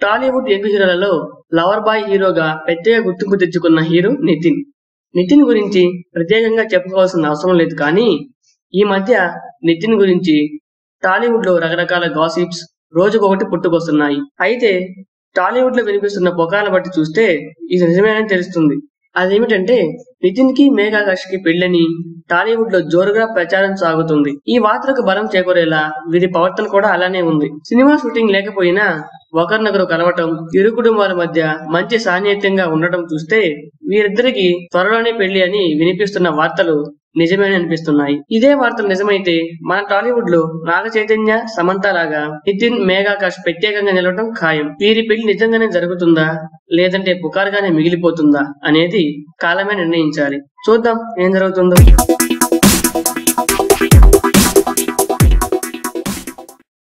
Tollywood young హీరోలలో lover boy హీరోగా పెద్దగా గుర్తింపు తెచ్చుకున్న హీరో నితిన్ నితిన్ గురించి ప్రత్యేకంగా చెప్పుకోవాల్సిన అవసరం లేదు కానీ ఈ మధ్య నితిన్ గురించి టాలీవుడ్ లో రకరకాల గాసిప్స్ రోజుకొకటి పుట్టుకొస్తున్నాయి అయితే టాలీవుడ్ లో వినిపిస్తున్న పుకార్లను బట్టి చూస్తే ఇది నిజమేనని తెలుస్తుంది అదేమిటంటే నితిన్ కి మేఘాకాష్ కి పెళ్లని టాలీవుడ్ లో జోరుగా ప్రచారం సాగుతుంది ఈ వార్తలకు బలం చేకూరేలా వీరి ప్రవర్తన కూడా అలానే ఉంది సినిమా షూటింగ్ లేకపోయినా ఒకరినొకరు కలవటం ఇరు కుటుంబాల మధ్య మంచి సాన్నిహిత్యంగా ఉండటం చూస్తే వీరిద్దరికి త్వరలోనే పెళ్లి అని వినిపిస్తున్న వార్తలు నిజమే అనిపిస్తున్నాయి ఇదే వార్తలు నిజమైతే మన టాలీవుడ్ లో నాగ చైతన్య సమంత లాగా నితిన్ మేఘాకాష్ ప్రత్యేకంగా నిలవడం ఖాయం వీరి పెళ్లి నిజంగానే జరుగుతుందా లేదంటే పుకారుగానే మిగిలిపోతుందా అనేది కాలమే నిర్ణయించాలి చూద్దాం ఏం జరుగుతుందో